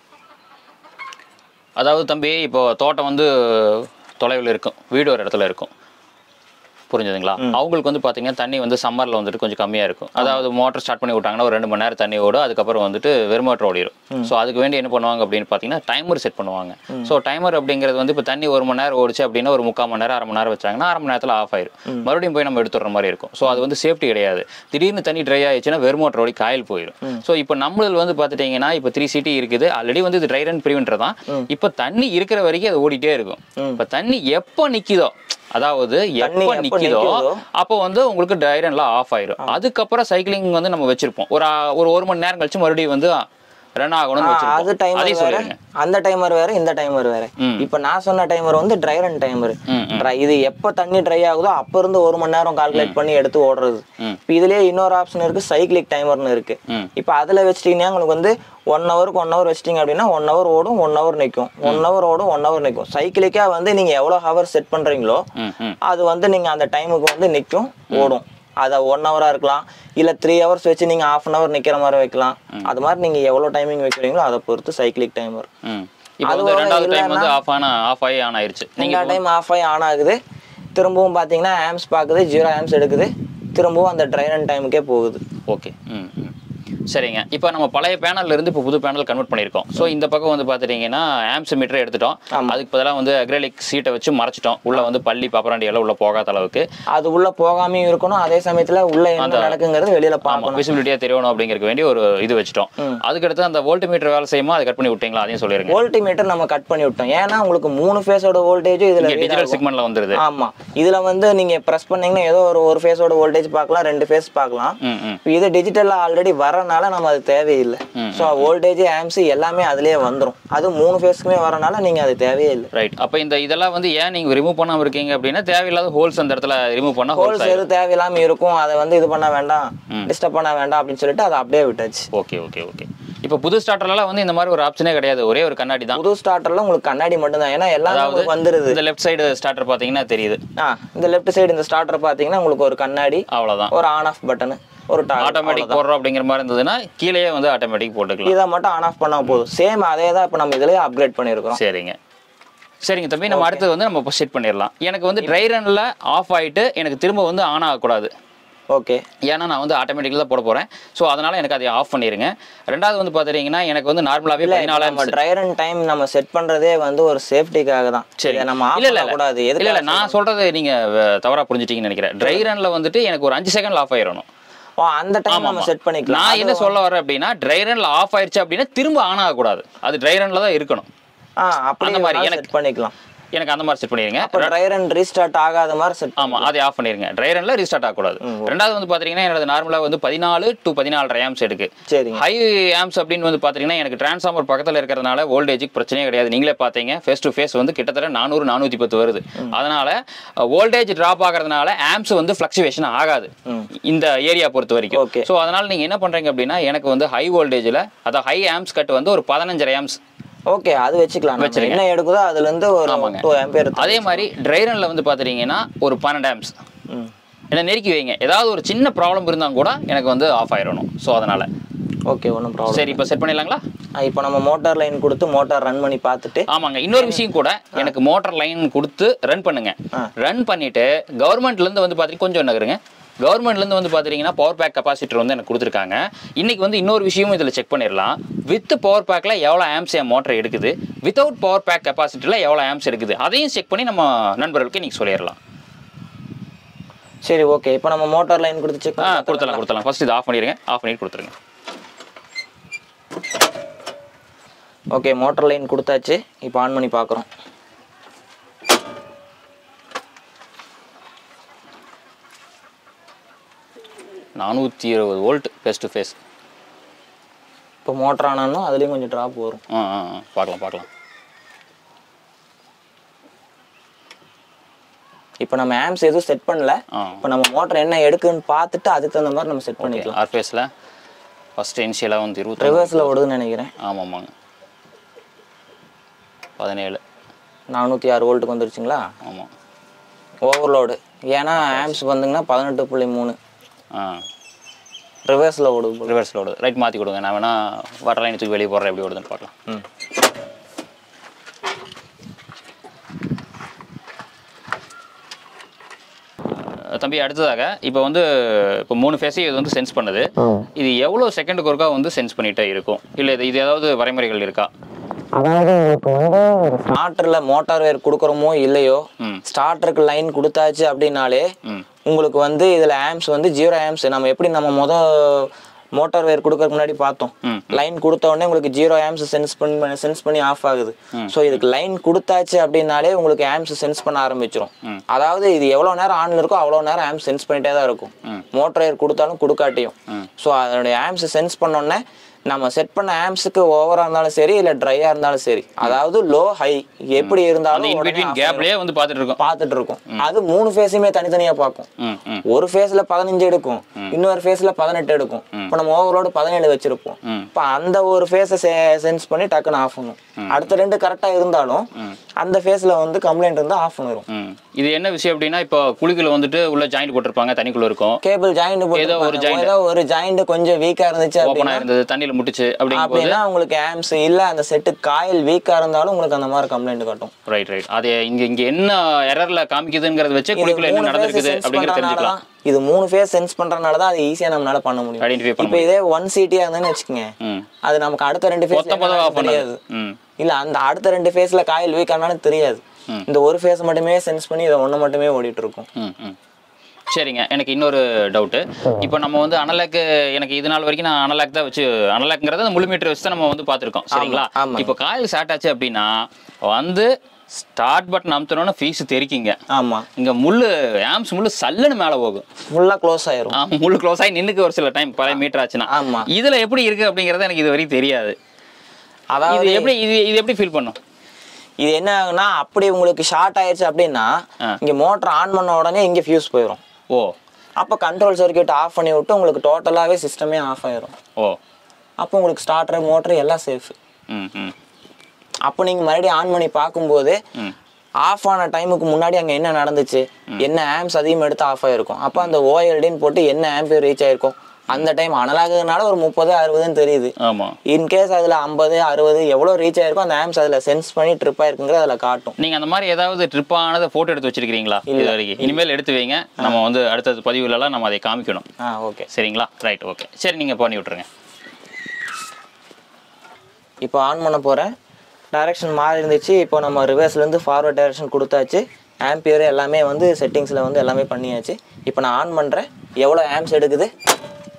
அதாவது தம்பி இப்போ தோட்டம் வந்து தொலைவில் இருக்கும் வீடு ஒரு இடத்துல இருக்கும் புரிஞ்சுதுங்களா அவங்களுக்கு வந்து பார்த்தீங்கன்னா தண்ணி வந்து சம்மரில் வந்துட்டு கொஞ்சம் கம்மியாக இருக்கும் அதாவது மோட்டர் ஸ்டார்ட் பண்ணி விட்டாங்கன்னா ஒரு ரெண்டு மணி நேரம் தண்ணி ஓடும் அதுக்கப்புறம் வந்துட்டு வெறும் மோட்டர் ஓடிடும் ஸோ அதுக்கு வேண்டி என்ன பண்ணுவாங்க அப்படின்னு பார்த்தீங்கன்னா டைமர் செட் பண்ணுவாங்க ஸோ டைமர் அப்படிங்கிறது வந்து இப்போ தண்ணி ஒரு மணி நேரம் ஓடிச்சு அப்படின்னா ஒரு முக்கால் மணி நேரம் அரை மணி நேரம் வச்சாங்கன்னா அரை மணி நேரத்தில் ஆஃப் ஆயிரும் மறுபடியும் போய் நம்ம எடுத்துடுற மாதிரி இருக்கும் ஸோ அது வந்து சேஃப்டி கிடையாது திடீர்னு தண்ணி ட்ரை ஆயிடுச்சுன்னா வெறும் மோட்டர் ஓடி காயில் போயிடும் ஸோ இப்போ நம்மளது வந்து பார்த்துட்டிங்கன்னா இப்போ த்ரீ சிட்டி இருக்குது ஆல்ரெடி வந்து இது ட்ரை ரன் ப்ரிவென்டர் தான் இப்போ தண்ணி இருக்கிற வரைக்கும் அது ஓடிட்டே இருக்கும் இப்போ தண்ணி எப்போ நிற்கிதோ அதாவது தண்ணி எப்போ எப்போ நிற்கிதோ நிக்குதோ, அப்போ வந்து உங்களுக்கு டைரன்லாம் ஆஃப் ஆயிரும் அதுக்கப்புறம் சைக்கிளிங் வந்து நம்ம வச்சிருப்போம் ஒரு ஆ- ஒரு ஒரு மணி நேரம் கழிச்சு மறுபடியும் வந்து ரன் ஆகணும்னு ஆ, அது வச்சிருப்போம் டைமர் அதையும் வேற சொல்லிருங்க அந்த டைமர் வேற இந்த டைமர் வேற ம். இப்போ நான் சொன்ன டைமர் வந்து ட்ரை ரன் டைமர் ம், ம். இது எப்போ தண்ணி ட்ரை ஆகுதோ அப்போ இருந்து ஒரு மணி நேரம் கால்குலேட் பண்ணி எடுத்து ஓடுறது ம். இப்போ இதுலயே இன்னொரு ஆப்ஷன் இருக்கு சைக்கிளிக் டைமர்னு இருக்கு ம். இப்போ அதில் வச்சிட்டீங்கன்னா உங்களுக்கு வந்து ஒன் ஹவருக்கு ஒன் ஹவர் வச்சிட்டீங்க அப்படின்னா ஒன் ஹவர் ஓடும் ஒன் ஹவர் நிற்கும் ஒன் ஹவர் ஓடும் ஒன் ஹவர் நிற்கும் சைக்கிளிக்காக வந்து நீங்கள் எவ்வளோ ஹவர் செட் பண்ணுறீங்களோ ம் ம் அது வந்து நீங்கள் அந்த டைமுக்கு வந்து நிற்கும் ஓடும் அதை ஒன் ஹவராக இருக்கலாம் இல்லை த்ரீ ஹவர்ஸ் வச்சு நீங்கள் ஆஃப் அன் ஹவர் நிற்கிற மாதிரி வைக்கலாம் அது மாதிரி நீங்கள் எவ்வளோ டைமிங் வைக்கிறீங்களோ அதை பொறுத்து சைக்கிளிக் டைமர் ம் இப்போ அது வந்து ஒரு ரெண்டாவது டைம் வந்து இல்லைன்னா- ஆஃப் ஆன ஆஃப் ஆகி ஆன் ஆயிருச்சு நீங்கள் நீங்கள் டைம் ஆஃப் ஆகி ஆன் ஆகுது திரும்பவும் பார்த்தீங்கன்னா ஆம்ஸ் பார்க்குது ஜீரோ ஆம்ஸ் எடுக்குது திரும்பவும் அந்த ட்ரைன் டைமுக்கே போகுது ஓகே ம் ம் சரிங்க இப்போ நம்ம பழைய பேனல்ல இருந்து இப்போ புது பேனல் கன்வெர்ட் பண்ணியிருக்கோம் ஸோ இந்த பக்கம் வந்து பார்த்துட்டிங்கன்னா ஆம்ஸ் மீட்டர் எடுத்துட்டோம் ஆமா. அதுக்கு பதிலாக வந்து அக்ரலிக் சீட்டை வச்சு மறைச்சிட்டோம் உள்ள வந்து பள்ளி பாப்பராண்டி எல்லாம் உள்ள போகாத அளவுக்கு அது உள்ள போகாமையும் இருக்கணும் அதே சமயத்தில் உள்ள என்ன நடக்குங்கிறது வெளியில ஆமா பார்க்கணும் விசிபிலிட்டியாக தெரியணும் அப்படிங்கிறதுக்கு வேண்டி ஒரு இது வச்சுட்டோம் அதுக்கடுத்து அந்த வோல்ட் மீட்டர் வேலை செய்யுமா அதை கட் பண்ணி விட்டீங்களா அதையும் சொல்லிருங்க வோல்டிமீட்டர் நம்ம கட் பண்ணி விட்டோம் ஏன்னா உங்களுக்கு மூணு ஃபேஸோட வோல்டேஜும் இதுல இங்கே read டிஜிட்டல் ஆகும். செக்மெண்ட்ல வந்துருது ஆமா இதுல வந்து நீங்க பிரஸ் பண்ணீங்கன்னா ஏதோ ஒரு ஒரு ஃபேஸோட வோல்டேஜ் பார்க்கலாம் ரெண்டு ஃபேஸ் பார்க்கலாம் ம் ம் இப்போ இது டிஜிட்டல்ல ஆல்ரெடி வரனால நம்ம அது தேவையில்லை ஸோ வோல்டேஜ் ஆம்ஸ் எல்லாமே அதுலயே வந்துரும் அது மூணு ஃபேஸ்க்குமே வரனால நீங்க அது தேவையே இல்லை ரைட் அப்போ இந்த இதெல்லாம் வந்து ஏன் நீங்க ரிமூவ் பண்ணாம இருக்கீங்க அப்படின்னா தேவையில்லாத ஹோல்ஸ் அந்த இடத்துல ரிமூவ் பண்ணா ஹோல்ஸ் ஹோல்ஸ் எதுவும் தேவையில்லாம இருக்கும் அதை வந்து இது பண்ண வேண்டாம் டிஸ்டர்ப் பண்ண வேண்டாம் அப்படின்னு சொல்லிட்டு அதை அப்படியே விட்டாச்சு ஓகே ஓகே ஓகே இப்போ புது ஸ்டார்டர்லாம் வந்து இந்த மாதிரி ஒரு ஆப்ஷனே கிடையாது ஒரே ஒரு கண்ணாடி தான் புது ஸ்டார்டர்ல உங்களுக்கு கண்ணாடி மட்டும்தான் ஏன்னா எல்லாமே அதாவது உங்களுக்கு வந்துருது இந்த லெஃப்ட் சைடு ஸ்டார்டர் பார்த்தீங்கன்னா தெரியுது ஆ இந்த லெஃப்ட் சைடு இந்த ஸ்டார்டர் பாத்தீங்கன்னா உங்களுக்கு ஒரு கண்ணாடி அவ்வளவுதான் ஒரு ஆன் ஆஃப் பட்டன் ஒரு டாக் ஆட்டோமேட்டிக் போடுறோம் அப்படிங்கிற மாதிரி இருந்ததுன்னா கீழேயே வந்து ஆட்டோமேட்டிக் போட்டுக்கலாம் இதை மட்டும் ஆன் ஆஃப் பண்ணா போதும் சேம் அதே தான் இப்போ நம்ம இதுலயே அப்கிரேட் பண்ணியிருக்கிறோம் சரிங்க சரிங்க தம்பி நம்ம அடுத்தது வந்து நம்ம இப்போ செட் பண்ணிடலாம் எனக்கு வந்து ட்ரை ரன்ல ஆஃப் ஆயிட்டு எனக்கு திரும்ப வந்து ஆன் ஆகக்கூடாது ஓகே ஏன்னா நான் வந்து ஆட்டோமேட்டிக்கில் தான் போட போகிறேன் ஸோ அதனால் எனக்கு அதை ஆஃப் பண்ணிடுங்க ரெண்டாவது வந்து பார்த்துட்டிங்கன்னா எனக்கு வந்து நார்மலாகவே இல்ல இப்ப நம்ம பதினாலாயிரம் ட்ரை ரன் டைம் நம்ம செட் பண்றதே வந்து ஒரு சேஃப்டிக்காக தான் சரி இதை நம்ம ஆஃப் இல்ல இல்ல பண்ண கூடாது இல்ல இல்ல எதுக்கு நான் சொல்றது நீங்க அஹ், தவறா புரிஞ்சிட்டீங்கன்னு நினைக்கிறேன் ட்ரை ரன்ல வந்துட்டு எனக்கு ஒரு அஞ்சு செகண்ட்ல ஆஃப் ஆயிரணும் ஓ அந்த டைம் நம்ம செட் பண்ணிக்கலாம் நான் என்ன சொல்ல வரேன் அப்படின்னா ட்ரை ரன்ல ஆஃப் ஆயிடுச்சு அப்படின்னா திரும்ப ஆன் ஆகக்கூடாது அது ட்ரை ரன்ல தான் இருக்கணும் ஆ அப்படி அந்த மாதிரி மாதிரி எனக்கு- செட் பண்ணிக்கலாம் எனக்கு அந்த மாதிரி செட் பண்ணிடுங்க அப்போ ட்ரை ரன் ரீஸ்டார்ட் ஆகாத மாதிரி செட் ஆமா அதை ஆஃப் பண்ணிருங்க ட்ரை ரன்ல ரீஸ்டார்ட் ஆகக்கூடாது ரெண்டாவது வந்து பாத்தீங்கன்னா என்னோட நார்மலா வந்து பதினாலு டு பதினாலு ஆம்ஸ் எடுக்கு சரிங்க ஹை ஆம்ஸ் அப்படின்னு வந்து பாத்தீங்கன்னா எனக்கு டிரான்ஸ்ஃபார்மர் பக்கத்துல இருக்கிறதுனால வோல்டேஜுக்கு பிரச்சனையே கிடையாது நீங்களே பாத்தீங்க ஃபேஸ் டு ஃபேஸ் வந்து கிட்டத்தட்ட நானூறு நானூத்தி பத்து வருது அதனால வோல்டேஜ் டிராப் ஆகிறதுனால ஆம்ஸ் வந்து ஃபிளக்சுவேஷன் ஆகாது இந்த ஏரியா பொறுத்த வரைக்கும் Okay. ஸோ அதனால நீங்க என்ன பண்றீங்க அப்படின்னா எனக்கு வந்து ஹை வோல்டேஜ்ல அதாவது ஹை ஆம்ஸ் கட் வந்து ஒரு பதினஞ்சரை ஆம்ஸ் ஓகே அது வச்சுக்கலாம் நம்ம வச்சிருங்க. என்ன எடுக்குதோ அதுல இருந்து ஒரு ஆமாங்க. டூ ஆம்பியர் அதே மாதிரி ட்ரை ரன்ல வந்து பாத்துட்டீங்கன்னா ஒரு பன்னெண்டு ஆம்ஸ் ம் என்ன நெருக்கி வைங்க ஏதாவது ஒரு சின்ன ப்ராப்ளம் இருந்தால் கூட எனக்கு வந்து ஆஃப் ஆயிடணும் ஸோ அதனால ஓகே ஒன்றும் ப்ராப்ளம் சரி இப்போ செட் பண்ணிடலாங்களா இப்போ நம்ம மோட்டார் லைன் கொடுத்து மோட்டார் ரன் பண்ணி பார்த்துட்டு ஆமாங்க இன்னொரு விஷயம் கூட எனக்கு மோட்டார் லைன் கொடுத்து ரன் பண்ணுங்க ஆ. ரன் பண்ணிட்டு கவர்மெண்ட்ல இருந்து வந்து பார்த்தீங்கன்னா கொஞ்சம் நகருங்க கவர்மெண்ட்ல இருந்து வந்து பாத்தீங்கன்னா பவர் பேக் கெப்பாசிட்டர் வந்து எனக்கு கொடுத்துருக்காங்க இன்னைக்கு வந்து இன்னொரு விஷயமும் இதில் செக் பண்ணிடலாம் வித் பவர் பேக்ல எவ்வளோ ஆம்ஸ் என் மோட்டர் எடுக்குது வித்தவுட் பவர் பேக் கெப்பாசிட்டியில் எவ்வளோ ஆம்ஸ் எடுக்குது அதையும் செக் பண்ணி நம்ம நண்பர்களுக்கு இன்னைக்கு சொல்லிடலாம் சரி ஓகே இப்போ நம்ம மோட்டார் லைன் கொடுத்து செக் ஆ கொடுத்துடலாம் கொடுத்துடலாம் ஃபர்ஸ்ட் இது ஆஃப் பண்ணிடுங்க ஆஃப் பண்ணிட்டு கொடுத்துருங்க ஓகே மோட்டார் லைன் கொடுத்தாச்சு இப்போ ஆன் பண்ணி பார்க்குறோம் நானூற்றி இருபது வோல்ட் ஃபேஸ் டு ஃபேஸ் இப்போ மோட்டர் ஆனாலும் அதுலேயும் கொஞ்சம் ட்ராப் வரும் ஆ ஆ ஆ, பார்க்கலாம் பார்க்கலாம் இப்போ நம்ம ஆம்ஸ் எதுவும் செட் பண்ணல ஆ இப்போ நம்ம மோட்டர் என்ன எடுக்குன்னு பார்த்துட்டு அதுக்கு தகுந்த மாதிரி நம்ம செட் பண்ணிக்கலாம் ஆர்பிஎஸில் ஃபஸ்ட்டு இனிஷியலாக வந்து இருபத்தி ரிவர்ஸில் ஓடுதுன்னு நினைக்கிறேன் ஆமாம்மாங்க பதினேழு நானூற்றி ஆறு வோல்ட்டுக்கு வந்துருச்சுங்களா ஆமாம் ஓவர்லோடு ஏன்னா ஆம்ஸ் வந்துங்கன்னா பதினெட்டு புள்ளி மூணு ஆ ரிவர்ஸில் ஓடுது போல. ரிவர்ஸில் ஓடுது ரைட் மாற்றி கொடுங்க நான் வேணா வாட்டர் லைன் தூக்கி வெளியே போடுறேன் எப்படி ஓடுதுன்னு பார்க்கலாம் ம் அஹ் தம்பி அடுத்ததாக இப்போ வந்து இப்போ மூணு ஃபேஸையும் இது வந்து சென்ஸ் பண்ணுது இது எவ்வளோ செகண்டுக்கு ஒருக்கா வந்து சென்ஸ் பண்ணிட்டே இருக்கும் இல்லை இது இது ஏதாவது வரைமுறைகள் இருக்கா அதாவது இப்போ வந்து ஸ்டார்டரில் மோட்டார் வேர் கொடுக்குறோமோ இல்லையோ ம். ஸ்டார்டருக்கு லைன் கொடுத்தாச்சு அப்படின்னாலே ம் உங்களுக்கு வந்து இதில் ஆம்ஸ் வந்து ஜீரோ ஆம்ஸ் நம்ம எப்படி நம்ம முத மோட்டார் வேர் கொடுக்கறதுக்கு முன்னாடி பார்த்தோம் ம். லைன் கொடுத்த உடனே உங்களுக்கு ஜீரோ ஆம்ஸ் சென்ஸ் பண்ணி சென்ஸ் பண்ணி ஆஃப் ஆகுது ஸோ இதுக்கு லைன் கொடுத்தாச்சு அப்படின்னாலே உங்களுக்கு ஆம்ஸ் சென்ஸ் பண்ண ஆரம்பிச்சிரும் ம். அதாவது இது எவ்வளோ நேரம் ஆன்ல இருக்கோ அவ்வளோ நேரம் ஆம்ஸ் சென்ஸ் பண்ணிட்டே தான் இருக்கும் ம். மோட்டார் வேர் கொடுத்தாலும் கொடுக்காட்டியும் ம். ஸோ அதனுடைய ஆம்ஸ் சென்ஸ் பண்ணோடனே நம்ம செட் பண்ண ஆம்ஸுக்கு ஓவரா இருந்தாலும் சரி இல்லை ட்ரையா இருந்தாலும் சரி அதாவது லோ ஹை எப்படி அந்த இருந்தாலும் இன் உடனே பிட்வீன் off கேப்லேயே வந்து பார்த்துட்டு இருக்கோம் பார்த்துட்டு இருக்கும் அது மூணு ஃபேஸுமே தனித்தனியா பார்க்கும் ம் ம் ஒரு ஃபேஸ்ல பதினஞ்சு எடுக்கும் இன்னொரு ஃபேஸ்ல பதினெட்டு எடுக்கும் இப்போ நம்ம ஓவரோடு பதினேழு வச்சிருப்போம் ம். இப்போ அந்த ஒரு ஃபேஸை சென்ஸ் பண்ணி டக்குன்னு ஆஃப் பண்ணும் அடுத்த ரெண்டு கரெக்டா இருந்தாலும் அந்த ஃபேஸ்ல வந்து கம்ப்ளைண்ட் இருந்தா ஆஃப் பண்ணிடும் ம் இது என்ன விஷயம் அப்படின்னா இப்போ குழிக்குள்ள வந்துட்டு உள்ள ஜாயிண்ட் போட்டிருப்பாங்க தண்ணிக்குள்ள இருக்கும் கேபிள் ஜாயிண்ட் ஏதோ ஒரு joint. ஏதோ ஒரு ஜாயிண்ட் கொஞ்சம் வீக்கா இருந்துச்சு ஓப்பனாக அப்படின்னா இருந்தது தண்ணியில் முட்டுச்சு அப்படிங்கும்போது அப்படின்னா உங்களுக்கு ஆம்ஸ் இல்ல அந்த செட்டு காயில் வீக்கா இருந்தாலும் உங்களுக்கு அந்த மாதிரி கம்ப்ளைண்ட் காட்டும் ரைட் ரைட் அது இங்க இங்க என்ன எரர்ல காமிக்குதுங்கிறத வச்சு இது குழிக்குள்ள என்ன மூணு நடந்திருக்குது phase sense அப்படிங்கிறது பண்றதுனால தெரிஞ்சுக்கலாம் தான் இது மூணு ஃபேஸ் சென்ஸ் பண்றதுனால தான் அது ஈஸியா நம்மளால பண்ண முடியும் ஐடென்டிஃபை பண்ண இப்போ இதே ஒன் சிட்டியா இருந்தேன்னு வச்சுக்கோங்க ம் அது நமக்கு அடுத்த ரெண்டு ஃபேஸ் மொத்த மொதல் ஆஃப் தெரியாது பண்ணது ம் இல்ல அந்த அடுத்த ரெண்டு ஃபேஸ்ல காயில் வீக் ஆனாலும் தெரியாது ம். இந்த ஒரு ஃபேஸ் மட்டுமே சென்ஸ் பண்ணி இதை ஒண்ணு மட்டுமே ஓடிட்டு இருக்கும் ம் ம் சரிங்க எனக்கு இன்னொரு டவுட்டு இப்போ நம்ம வந்து அனலாக்கு எனக்கு இது நாள் வரைக்கும் நான் அனலாக் தான் வச்சு அனலாக்ங்கிறத அந்த முழு மீட்டர் வச்சு தான் நம்ம வந்து பார்த்துருக்கோம் சரிங்களா ஆமா. இப்போ காயில் ஸ்டார்ட் ஆச்சு அப்படின்னா வந்து ஸ்டார்ட் பட்டன் அமுத்தணும்னா ஃபீஸ் தெரிக்கிங்க ஆமா இங்க முள்ளு ஆம்ஸ் முள்ளு சல்லுன்னு மேலே போகும் ஃபுல்லா க்ளோஸ் ஆயிரும் ஆ, முள்ளு க்ளோஸ் ஆகி நின்னுக்கு ஒரு சில டைம் பழைய மீட்டர் ஆச்சுன்னா ஆமா இதுல எப்படி இருக்கு அப்படிங்கறது எனக்கு இது வரைக்கும் தெரியாது இது அதாவது எப்படி இது இது எப்படி ஃபீல் பண்ணும் இது என்ன ஆகுனா அப்படி உங்களுக்கு ஷார்ட் ஆயிடுச்சு அப்படின்னா ஆ. இங்க மோட்டர் ஆன் பண்ண உடனே இங்க ஃபியூஸ் போயிடும் ஓ அப்போ கண்ட்ரோல் சர்க்யூட் ஆஃப் பண்ணி விட்டு உங்களுக்கு டோட்டலாகவே சிஸ்டமே ஆஃப் ஆயிரும் ஓ அப்போ உங்களுக்கு ஸ்டார்டர் மோட்டர் எல்லாம் சேஃப் ம் ம் அப்போ நீங்கள் மறுபடியும் ஆன் பண்ணி பார்க்கும்போது ம் ஆஃப் ஆன டைமுக்கு முன்னாடி அங்கே என்ன நடந்துச்சு என்ன ஆம்ஸ் அதிகமாக எடுத்து ஆஃப் ஆயிருக்கும் அப்போ அந்த ஓஎல்டின்னு போட்டு என்ன ஆம்பியர் ரீச் ஆயிருக்கும் அந்த டைம் அனலாகுதுனால ஒரு முப்பது அறுபதுன்னு தெரியுது ஆமா இன்கேஸ் அதில் ஐம்பது அறுபது எவ்வளோ ரீச் ஆயிருக்கும் அந்த ஆம்ஸ் அதில் சென்ஸ் பண்ணி ட்ரிப் ஆயிருக்குங்கிறது அதில் காட்டும் நீங்க அந்த மாதிரி ஏதாவது ட்ரிப் ஆனதை போட்டோ எடுத்து வச்சிருக்கீங்களா இது வரைக்கும் இனிமேல் எடுத்து வைங்க நம்ம வந்து அடுத்தது பதிவுலலாம் நம்ம அதை காமிக்கணும் ஆ ஓகே சரிங்களா ரைட் ஓகே சரி நீங்க பண்ணி விட்டுருங்க இப்போ ஆன் பண்ண போகிறேன் டைரக்ஷன் மாறி இருந்துச்சு இப்போ நம்ம ரிவர்ஸ்லேருந்து ஃபார்வர்ட் டைரக்ஷன் கொடுத்தாச்சு ஆம்பியர் எல்லாமே வந்து செட்டிங்ஸில் வந்து எல்லாமே பண்ணியாச்சு இப்போ நான் ஆன் பண்ணுறேன் எவ்வளோ ஆம்ஸ் எடுக்குது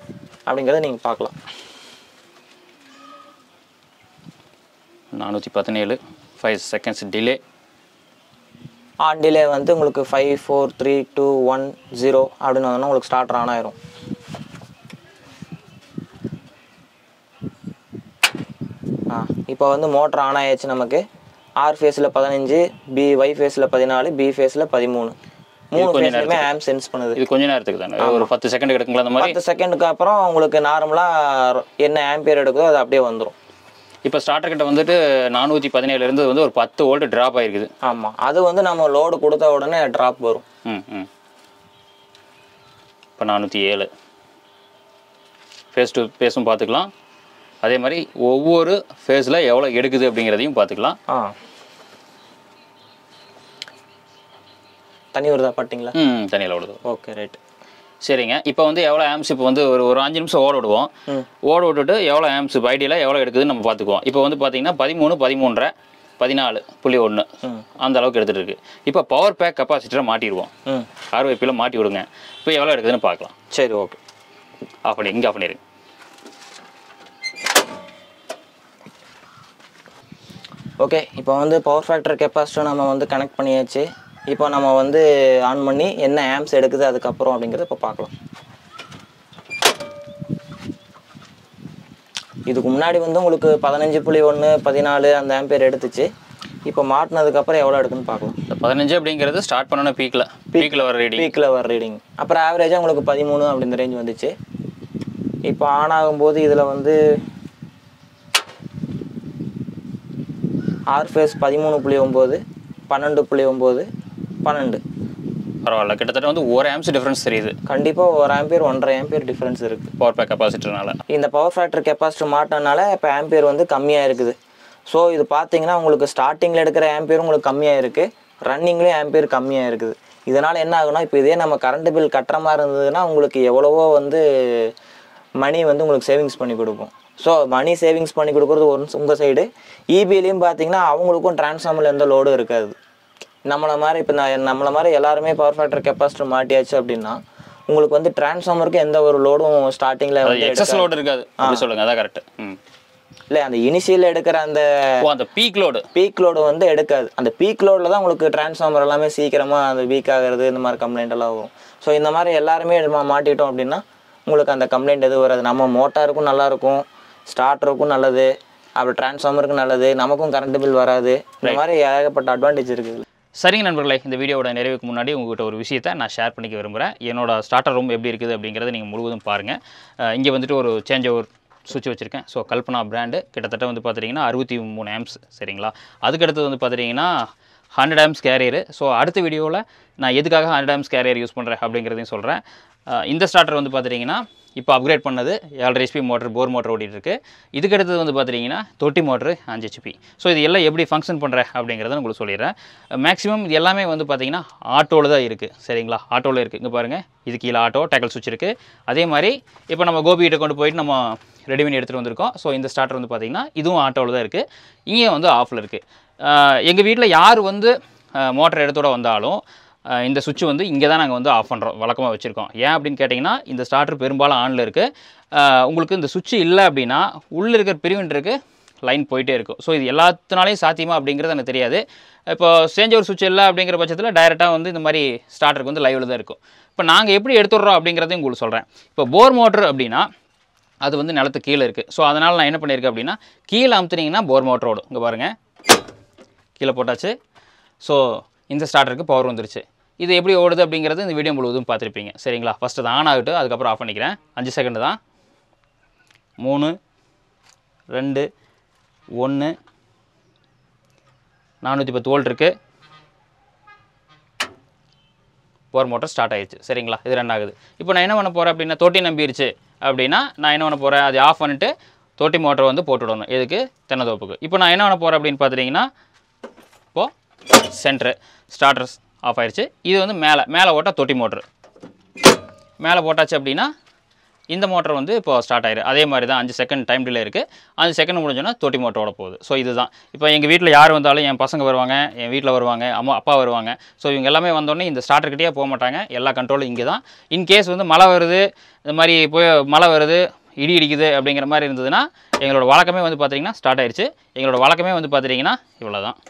அப்படிங்கிறத நீங்கள் பார்க்கலாம் நானூற்றி பதினேழு five seconds delay on delay வந்து உங்களுக்கு five four three two one zero அப்படின்னு வந்தோன்னா உங்களுக்கு ஸ்டார்டர் ஆன் ஆயிரும் ஆ இப்போ வந்து மோட்டர் ஆன் ஆயாச்சு நமக்கு ஆர் ஃபேஸில் பதினஞ்சு பி ஒய் ஃபேஸில் பதினாலு பி ஃபேஸில் பதிமூணு மூணு கொஞ்ச ஃபேஸ்லையுமே ஆம் சென்ஸ் பண்ணுது இது கொஞ்ச நேரத்துக்கு தானே ஒரு பத்து செகண்ட் எடுக்குங்களா அந்த மாதிரி பத்து செகண்டுக்கு அப்புறம் உங்களுக்கு நார்மலாக என்ன ஆம்பியர் எடுக்குதோ அது அப்படியே வந்துடும் இப்போ ஸ்டார்டர் கிட்ட வந்துட்டு நானூற்றி பதினேழுலேருந்து வந்து ஒரு பத்து வோல்ட் ட்ராப் ஆயிருக்குது ஆமாம் அது வந்து நம்ம லோடு கொடுத்த உடனே ட்ராப் வரும் ம் ம் இப்போ நானூற்றி ஏழு ஃபேஸ் டு ஃபேஸும் பார்த்துக்கலாம் அதே மாதிரி ஒவ்வொரு ஃபேஸில் எவ்வளோ எடுக்குது அப்படிங்கிறதையும் பார்த்துக்கலாம் ஆ தண்ணி வருதா பாட்டிங்களா ம் தண்ணியில் ஓடுது ஓகே ரைட் சரிங்க இப்போ வந்து எவ்வளோ ஆம்ஸ் இப்போ வந்து ஒரு ஒரு அஞ்சு நிமிஷம் ஓட விடுவோம் ம் ஓட விட்டுட்டு எவ்வளோ ஆம்ஸ் ஐடியில் எவ்வளோ எடுக்குதுன்னு நம்ம பார்த்துக்குவோம் இப்போ வந்து பார்த்தீங்கன்னா பதிமூணு பதிமூன்றரை பதினாலு புள்ளி ஒன்று ம் அந்த அளவுக்கு எடுத்துகிட்டு இருக்கு இப்போ பவர் பேக் கெப்பாசிட்டரை மாட்டிடுவோம் ம் ஆர்வைப்பில் மாட்டி விடுங்க இப்போ எவ்வளோ எடுக்குதுன்னு பார்க்கலாம் சரி ஓகே ஆஃப் பண்ணி இங்கே ஆஃப் பண்ணிடுங்க ஓகே இப்போ வந்து பவர் ஃபேக்டர் கெப்பாசிட்டர் நம்ம வந்து கனெக்ட் பண்ணியாச்சு இப்போ நம்ம வந்து ஆன் பண்ணி என்ன ஆம்ஸ் எடுக்குது அதுக்கப்புறம் அப்படிங்கிறத இப்போ பார்க்கலாம் இதுக்கு முன்னாடி வந்து உங்களுக்கு பதினஞ்சு புள்ளி ஒன்று பதினாலு அந்த ஆம்பியர் எடுத்துச்சு இப்போ மாட்டினதுக்கப்புறம் எவ்வளோ எடுக்குன்னு பார்க்கலாம் இந்த பதினஞ்சு அப்படிங்கிறது ஸ்டார்ட் பண்ணணும் பீக்கில் பீக்கில் வர ரீடிங் பீக்கில் வர ரீடிங் அப்புறம் ஆவரேஜாக உங்களுக்கு பதிமூணு அப்படின்ற ரேஞ்ச் வந்துச்சு இப்போ ஆன் ஆகும்போது இதில் வந்து ஆர் ஃபேஸ் பதிமூணு புள்ளி ஒம்பது பன்னெண்டு புள்ளி ஒம்பது பன்னெண்டு பரவாயில்ல கிட்டத்தட்ட வந்து ஒரு ஆம்ஸ் டிஃப்ரென்ஸ் தெரியுது கண்டிப்பாக ஒரு ஆம்பியர் ஒன்றரை ஆம்பியர் டிஃப்ரென்ஸ் இருக்குது பவர் பேக் கெப்பாசிட்டர்னால இந்த பவர் ஃபேக்டர் கெப்பாசிட்டர் மாட்டினால இப்போ ஆம்பியர் வந்து கம்மியாக இருக்குது ஸோ இது பார்த்தீங்கன்னா உங்களுக்கு ஸ்டார்டிங்கில் எடுக்கிற ஆம்பியர் உங்களுக்கு கம்மியாக இருக்குது ரன்னிங்லேயும் ஆம்பியர் கம்மியாக இருக்குது இதனால் என்ன ஆகுனா இப்போ இதே நம்ம கரண்ட் பில் கட்டுற மாதிரி இருந்ததுன்னா உங்களுக்கு எவ்வளவோ வந்து மணி வந்து உங்களுக்கு சேவிங்ஸ் பண்ணி கொடுக்கும் ஸோ மணி சேவிங்ஸ் பண்ணி கொடுக்குறது ஒரு உங்கள் சைடு இபிலையும் பார்த்தீங்கன்னா அவங்களுக்கும் டிரான்ஸ்ஃபார்மரில் எந்த லோடும் இருக்காது நம்மளை மாதிரி இப்போ நான் நம்மளை மாதிரி எல்லாருமே பவர் ஃபேக்டர் கெப்பாசிட்டர் மாட்டியாச்சு அப்படின்னா உங்களுக்கு வந்து டிரான்ஸ்ஃபார்மருக்கு எந்த ஒரு லோடும் ஸ்டார்டிங்கில் அது வந்து எக்ஸஸ் லோடு இருக்காது அப்படி சொல்லுங்க அதான் கரெக்ட் ம் இல்லை அந்த இனிஷியல் எடுக்கிற அந்த ஓ அந்த பீக் லோடு பீக் லோடு வந்து எடுக்காது அந்த பீக் லோடில் தான் உங்களுக்கு டிரான்ஸ்ஃபார்மர் எல்லாமே சீக்கிரமாக அந்த வீக் ஆகிறது இந்த மாதிரி கம்ப்ளைண்ட் எல்லாம் வரும் ஸோ இந்த மாதிரி எல்லாருமே மா- மாட்டிட்டோம் அப்படின்னா உங்களுக்கு அந்த கம்ப்ளைண்ட் எதுவும் வராது நம்ம மோட்டாருக்கும் நல்லாயிருக்கும் ஸ்டார்டருக்கும் நல்லது அப்புறம் டிரான்ஸ்ஃபார்மருக்கும் நல்லது நமக்கும் கரண்ட் பில் வராது இந்த மாதிரி ஏகப்பட்ட அட்வான்டேஜ் இருக்குது சரிங்க நண்பர்களே இந்த வீடியோவோட நிறைவுக்கு முன்னாடி உங்ககிட்ட ஒரு விஷயத்தை நான் ஷேர் பண்ணிக்க விரும்புகிறேன் என்னோட ஸ்டார்டர் ரூம் எப்படி இருக்குது அப்படிங்கிறத நீங்கள் முழுவதும் பாருங்கள் இங்கே வந்துட்டு ஒரு சேஞ்ச் ஓவர் சுவிட்ச் வச்சுருக்கேன் ஸோ கல்பனா பிராண்டு கிட்டத்தட்ட வந்து பார்த்துட்டிங்கன்னா அறுபத்தி மூணு ஆம்ஸ் சரிங்களா அதுக்கடுத்து வந்து பார்த்துட்டிங்கன்னா ஹண்ட்ரட் ஆம்ஸ் கேரியர் ஸோ அடுத்த வீடியோவில் நான் எதுக்காக ஹண்ட்ரட் ஆம்ஸ் கேரியர் யூஸ் பண்ணுறேன் அப்படிங்கிறதையும் சொல்கிறேன் இந்த ஸ்டார்டர் வந்து பார்த்துட்டிங்கன்னா இப்போ அப்கிரேட் பண்ணது ஏழரை ஹெச்பி மோட்டர் போர் மோட்டர் ஓடிட்டு இருக்கு இதுக்கு அடுத்தது வந்து பார்த்துட்டிங்கன்னா தொட்டி மோட்ரு அஞ்சு ஹெச்பி ஸோ இது எல்லாம் எப்படி ஃபங்க்ஷன் பண்ணுற அப்படிங்கிறத உங்களுக்கு சொல்லிடுறேன் மேக்ஸிமம் இது எல்லாமே வந்து பார்த்திங்கன்னா ஆட்டோவில் தான் இருக்குது சரிங்களா ஆட்டோவில் இருக்குது இங்கே பாருங்கள் இது கீழே ஆட்டோ டேக்கல் சுவிட்ச் இருக்குது அதே மாதிரி இப்போ நம்ம கோபிகிட்ட கொண்டு போயிட்டு நம்ம ரெடி பண்ணி எடுத்துகிட்டு வந்திருக்கோம் ஸோ இந்த ஸ்டார்டர் வந்து பார்த்திங்கன்னா இதுவும் ஆட்டோவில் தான் இருக்குது இங்கே வந்து ஆஃபில் இருக்குது எங்கள் வீட்டில் யார் வந்து மோட்டர் எடுத்தோட வந்தாலும் அஹ் இந்த சுவிட்ச் வந்து இங்கே தான் நாங்கள் வந்து ஆஃப் பண்ணுறோம் வழக்கமாக வச்சுருக்கோம் ஏன் அப்படின்னு கேட்டிங்கன்னா இந்த ஸ்டார்டர் பெரும்பாலும் ஆனில் இருக்குது உங்களுக்கு இந்த சுவிட்ச் இல்லை அப்படின்னா உள்ளே இருக்கிற பிரிவெண்டருக்கு லைன் போயிட்டே இருக்கும் ஸோ இது எல்லாத்தினாலையும் சாத்தியமா அப்படிங்கிறது எனக்கு தெரியாது இப்போ சேஞ்ச் ஒரு சுவிட்ச் இல்லை அப்படிங்கிற பட்சத்தில் டைரெக்டாக வந்து இந்த மாதிரி ஸ்டார்டருக்கு வந்து லைவில் தான் இருக்கும் இப்போ நாங்கள் எப்படி எடுத்துடுறோம் அப்படிங்கிறதையும் உங்களுக்கு சொல்கிறேன் இப்போ போர் மோட்ரு அப்படின்னா அது வந்து நிலத்து கீழே இருக்குது ஸோ அதனால் நான் என்ன பண்ணியிருக்கேன் அப்படின்னா கீழே அமுத்துனீங்கன்னா போர் மோட்டர் ஓடும் இங்கே பாருங்கள் கீழே போட்டாச்சு ஸோ இந்த ஸ்டார்டருக்கு பவர் வந்துருச்சு இது எப்படி ஓடுது அப்படிங்கிறது இந்த வீடியோ முழுவதும் பார்த்துருப்பீங்க சரிங்களா ஃபஸ்ட்டு அது ஆன் ஆகட்டும் அதுக்கப்புறம் ஆஃப் பண்ணிக்கிறேன் அஞ்சு செகண்ட் தான் மூணு ரெண்டு ஒன்று நானூற்றி பத்து வோல்ட் இருக்குது போர் மோட்டர் ஸ்டார்ட் ஆயிடுச்சு சரிங்களா இது ரன் ஆகுது இப்போ நான் என்ன பண்ண போகிறேன் அப்படின்னா தொட்டி நம்பிருச்சு அப்படின்னா நான் என்ன பண்ண போகிறேன் அதை ஆஃப் பண்ணிட்டு தொட்டி மோட்டர் வந்து போட்டு விடணும் எதுக்கு தென்னந்தோப்புக்கு இப்போ நான் என்ன பண்ண போகிறேன் அப்படின்னு பார்த்துட்டிங்கன்னா இப்போது சென்ட்ரு ஸ்டார்டர்ஸ் ஆஃப் ஆயிடுச்சு இது வந்து மேலே மேலே ஓட்டால் தொட்டி மோட்ரு மேலே போட்டாச்சு அப்படின்னா இந்த மோட்டர் வந்து இப்போ ஸ்டார்ட் ஆயிரு அதே மாதிரி தான் அஞ்சு செகண்ட் டைம் டிலே இருக்குது அஞ்சு செகண்ட் முடிஞ்சோன்னா தொட்டி மோட்டரோட போகுது ஸோ இதுதான் இப்போ எங்கள் வீட்டில் யார் வந்தாலும் என் பசங்க வருவாங்க என் வீட்டில் வருவாங்க அம்மா அப்பா வருவாங்க ஸோ இவங்க எல்லாமே வந்தோடனே இந்த ஸ்டார்டர்கிட்டயே போக மாட்டாங்க எல்லா கண்ட்ரோலும் இங்கே தான் இன்கேஸ் வந்து மழை வருது இந்த மாதிரி போய் மழை வருது இடி இடிக்குது அப்படிங்கிற மாதிரி இருந்ததுன்னா எங்களோட வழக்கமே வந்து பார்த்தீங்கன்னா ஸ்டார்ட் ஆயிடுச்சு எங்களோட வழக்கமே வந்து பார்த்தீங்கன்னா இவ்வளோ தான்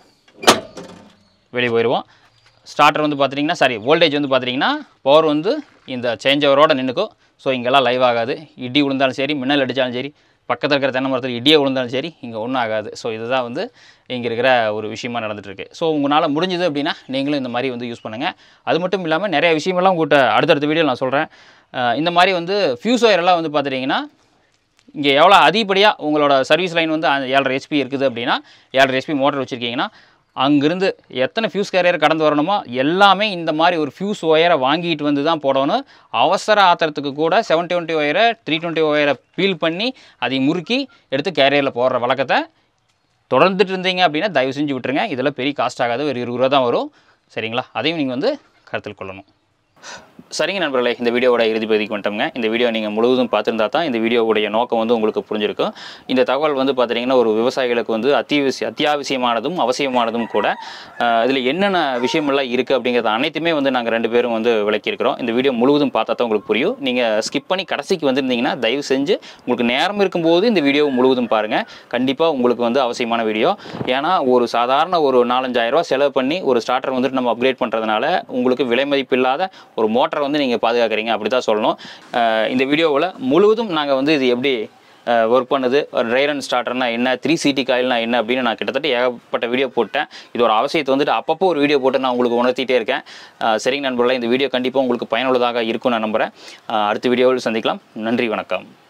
வெளியே போயிடுவோம் ஸ்டார்டர் வந்து பார்த்தீங்கன்னா சாரி வோல்டேஜ் வந்து பார்த்தீங்கன்னா பவர் வந்து இந்த சேஞ்ச் ஓவரோட நின்றுக்கும் ஸோ இங்கெல்லாம் லைவ் ஆகாது இடி விழுந்தாலும் சரி மின்னல் அடித்தாலும் சரி பக்கத்தில் இருக்கிற தென்னை மரத்தில் இடியே விழுந்தாலும் சரி இங்கே ஒன்றும் ஆகாது ஸோ இதுதான் வந்து இங்கே இருக்கிற ஒரு விஷயமா நடந்துட்டுருக்கு ஸோ உங்களால் முடிஞ்சது அப்படின்னா நீங்களும் இந்த மாதிரி வந்து யூஸ் பண்ணுங்கள் அது மட்டும் இல்லாமல் நிறைய விஷயமெல்லாம் உங்கள்கிட்ட அடுத்தடுத்த வீடியோ நான் சொல்கிறேன் இந்த மாதிரி வந்து ஃபியூஸ் ஒயரெல்லாம் வந்து பார்த்துட்டிங்கன்னா இங்கே எவ்வளோ அதிகப்படியாக உங்களோட சர்வீஸ் லைன் வந்து அந்த ஏழரை ஹெச்பி இருக்குது அப்படின்னா ஏழரை ஹெச்பி மோட்டர் வச்சுருக்கீங்கன்னா அங்கிருந்து எத்தனை ஃபியூஸ் கேரியர் கடந்து வரணுமோ எல்லாமே இந்த மாதிரி ஒரு ஃபியூஸ் ஒயரை வாங்கிட்டு வந்து தான் போடணும் அவசர ஆத்திரத்துக்கு கூட செவன் டுவெண்ட்டி ஒயரை த்ரீ டுவெண்ட்டி ஒயரை பீல் பண்ணி அதை முறுக்கி எடுத்து கேரியரில் போடுற வழக்கத்தை தொடர்ந்துட்டு இருந்தீங்க அப்படின்னா தயவு செஞ்சு விட்டுருங்க இதெல்லாம் பெரிய காஸ்ட் ஆகாது ஒரு இருபது ரூபா தான் வரும் சரிங்களா அதையும் நீங்கள் வந்து கருத்தில் கொள்ளணும் சரிங்க நண்பர்களே இந்த வீடியோவோட இறுதி பகுதிக்கு வந்துட்டோங்க இந்த வீடியோ நீங்கள் முழுவதும் பார்த்துருந்தா தான் இந்த வீடியோவுடைய நோக்கம் வந்து உங்களுக்கு புரிஞ்சிருக்கும் இந்த தகவல் வந்து பார்த்தீங்கன்னா ஒரு விவசாயிகளுக்கு வந்து அத்தியாவசிய அத்தியாவசியமானதும் அவசியமானதும் கூட இதில் என்னென்ன விஷயமெல்லாம் இருக்குது அப்படிங்கிறத அனைத்துமே வந்து நாங்கள் ரெண்டு பேரும் வந்து விளக்கியிருக்கிறோம் இந்த வீடியோ முழுவதும் பார்த்தா தான் உங்களுக்கு புரியும் நீங்கள் ஸ்கிப் பண்ணி கடைசிக்கு வந்திருந்தீங்கன்னா தயவு செஞ்சு உங்களுக்கு நேரம் இருக்கும்போது இந்த வீடியோ முழுவதும் பாருங்கள் கண்டிப்பாக உங்களுக்கு வந்து அவசியமான வீடியோ ஏன்னா ஒரு சாதாரண ஒரு நாலஞ்சாயிரம் ரூபாய் செலவு பண்ணி ஒரு ஸ்டார்டர் வந்துட்டு நம்ம அப்கிரேட் பண்ணுறதுனால உங்களுக்கு விலை மதிப்பு இல்லாத ஒரு மோட்டரை வந்து நீங்கள் பாதுகாக்கிறீங்க அப்படி தான் சொல்லணும் அஹ் இந்த வீடியோவில் முழுவதும் நாங்கள் வந்து இது எப்படி ஒர்க் பண்ணுது ஒரு ட்ரைரன் ஸ்டார்டர்னா என்ன த்ரீ சிடி காயில்னா என்ன அப்படின்னு நான் கிட்டத்தட்ட ஏகப்பட்ட வீடியோ போட்டேன் இது ஒரு அவசியத்தை வந்துட்டு அப்பப்போ ஒரு வீடியோ போட்டு நான் உங்களுக்கு உணர்த்திட்டே இருக்கேன் அஹ் சரிங்க நண்பர்களே இந்த வீடியோ கண்டிப்பாக உங்களுக்கு பயனுள்ளதாக இருக்கும் நான் நம்புகிறேன் அஹ் அடுத்த வீடியோவில் சந்திக்கலாம் நன்றி வணக்கம்